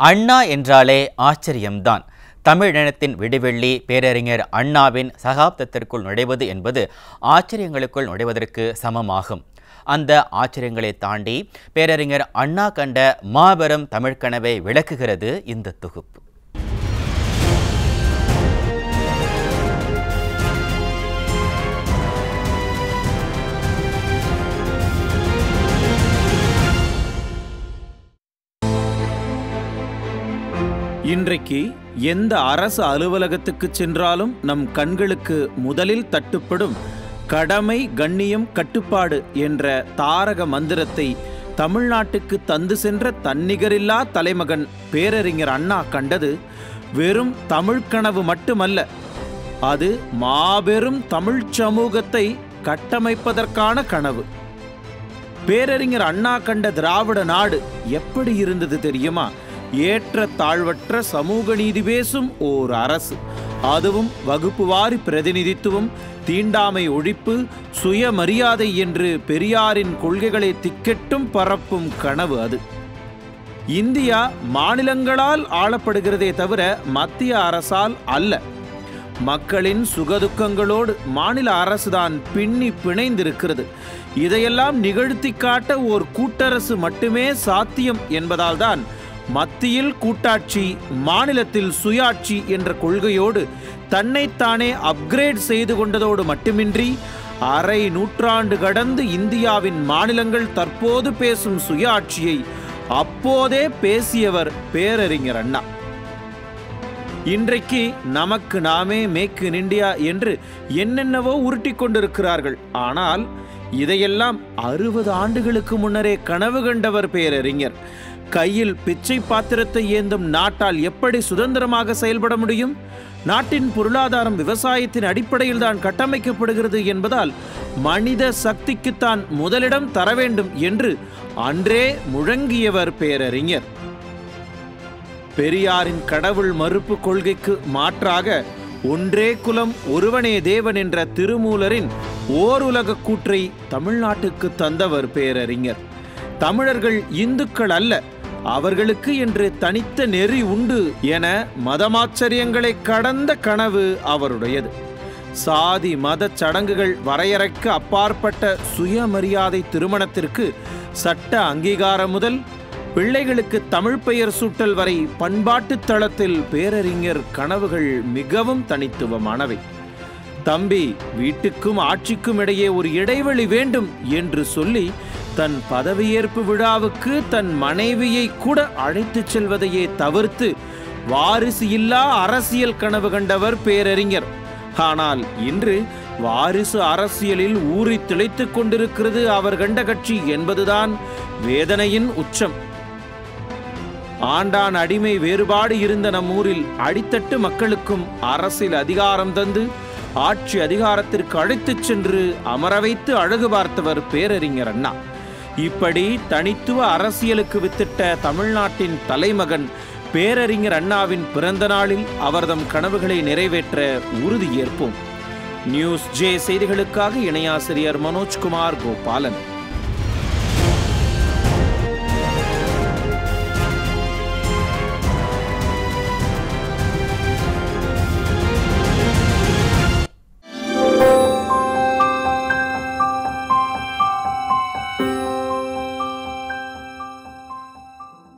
அண்ணா என்றாலே ஆச்சரியம்தான் தமிழினத்தின் விடிவெள்ளி பேரறிஞர் அண்ணாவின் சகாப்தத்திற்குள் நுழைவது என்பது ஆச்சரியங்களுக்குள் நுழைவதற்கு சமமாகும் அந்த ஆச்சரியங்களை தாண்டி பேரறிஞர் அண்ணா கண்ட மாபெரும் தமிழ்க்கனவை விளக்குகிறது இந்த தொகுப்பு இன்றைக்கு எந்த அரசு அலுவலகத்துக்கு சென்றாலும் நம் கண்களுக்கு முதலில் தட்டுப்படும் கடமை கண்ணியம் கட்டுப்பாடு என்ற தாரக மந்திரத்தை தமிழ்நாட்டுக்கு தந்து சென்ற தன்னிகரில்லா தலைமகன் பேரறிஞர் அண்ணா கண்டது வெறும் தமிழ் கனவு மட்டுமல்ல அது மாபெரும் தமிழ்ச் சமூகத்தை கட்டமைப்பதற்கான கனவு பேரறிஞர் அண்ணா கண்ட திராவிட நாடு எப்படி இருந்தது தெரியுமா ஏற்ற தாழ்வற்ற சமூக நீதி பேசும் ஓர் அரசு அதுவும் வகுப்பு வாரி பிரதிநிதித்துவம் தீண்டாமை ஒழிப்பு சுயமரியாதை என்று பெரியாரின் கொள்கைகளை திக்கெட்டும் பரப்பும் கனவு அது இந்தியா மாநிலங்களால் ஆளப்படுகிறதே தவிர மத்திய அரசால் அல்ல மக்களின் சுகதுக்கங்களோடு மாநில அரசுதான் பின்னி பிணைந்திருக்கிறது இதையெல்லாம் நிகழ்த்தி காட்ட ஓர் கூட்டரசு மட்டுமே சாத்தியம் என்பதால்தான் மத்தியில் கூட்டாட்சி மாநிலத்தில் சுயாட்சி என்ற கொள்கையோடு தன்னைத்தானே அப்கிரேட் செய்து கொண்டதோடு மட்டுமின்றி அரை நூற்றாண்டு கடந்து இந்தியாவின் மாநிலங்கள் தற்போது பேசும் சுயாட்சியை அப்போதே பேசியவர் பேரறிஞர் அண்ணா இன்றைக்கு நமக்கு நாமே மேக் இன் இந்தியா என்று என்னென்னவோ உருட்டி கொண்டிருக்கிறார்கள் ஆனால் இதையெல்லாம் அறுபது ஆண்டுகளுக்கு முன்னரே கனவு கண்டவர் பேரறிஞர் கையில் பிச்சை பாத்திரத்தை ஏந்தும் நாட்டால் எப்படி சுதந்திரமாக செயல்பட முடியும் நாட்டின் பொருளாதாரம் விவசாயத்தின் அடிப்படையில் தான் கட்டமைக்கப்படுகிறது என்பதால் மனித சக்திக்குத்தான் முதலிடம் தர வேண்டும் என்று அன்றே முழங்கியவர் பேரறிஞர் பெரியாரின் கடவுள் மறுப்பு கொள்கைக்கு மாற்றாக ஒன்றே குலம் ஒருவனே தேவன் என்ற திருமூலரின் ஓர் உலக கூற்றை தமிழ்நாட்டுக்கு தந்தவர் பேரறிஞர் தமிழர்கள் இந்துக்கள் அல்ல அவர்களுக்கு என்று தனித்த நெறி உண்டு என மதமாச்சரியங்களை கடந்த கனவு அவருடையது சாதி மத சடங்குகள் வரையறைக்கு அப்பாற்பட்ட சுயமரியாதை திருமணத்திற்கு சட்ட அங்கீகாரம் முதல் பிள்ளைகளுக்கு தமிழ் பெயர் சூட்டல் வரை பண்பாட்டு தளத்தில் பேரறிஞர் கனவுகள் மிகவும் தனித்துவமானவை தம்பி வீட்டுக்கும் ஆட்சிக்கும் இடையே ஒரு இடைவெளி வேண்டும் என்று சொல்லி தன் பதவியேற்பு விழாவுக்கு தன் மனைவியை கூட அழைத்துச் செல்வதையே தவிர்த்து வாரிசு இல்லா அரசியல் கனவு கண்டவர் பேரறிஞர் ஆனால் இன்று வாரிசு அரசியலில் ஊறி திளைத்துக் கொண்டிருக்கிறது அவர் கண்ட கட்சி என்பதுதான் வேதனையின் உச்சம் ஆண்டான் அடிமை வேறுபாடு இருந்த நம் ஊரில் அடித்தட்டு மக்களுக்கும் அரசியல் அதிகாரம் தந்து ஆட்சி அதிகாரத்திற்கு அழைத்துச் சென்று அமர வைத்து அழகு பார்த்தவர் பேரறிஞர் அண்ணா இப்படி தனித்துவ அரசியலுக்கு வித்திட்ட தமிழ்நாட்டின் தலைமகன் பேரறிஞர் அண்ணாவின் பிறந்த நாளில் அவர்தம் கனவுகளை நிறைவேற்ற உறுதியேற்போம் நியூஸ் ஜே செய்திகளுக்காக இணையாசிரியர் மனோஜ்குமார் கோபாலன்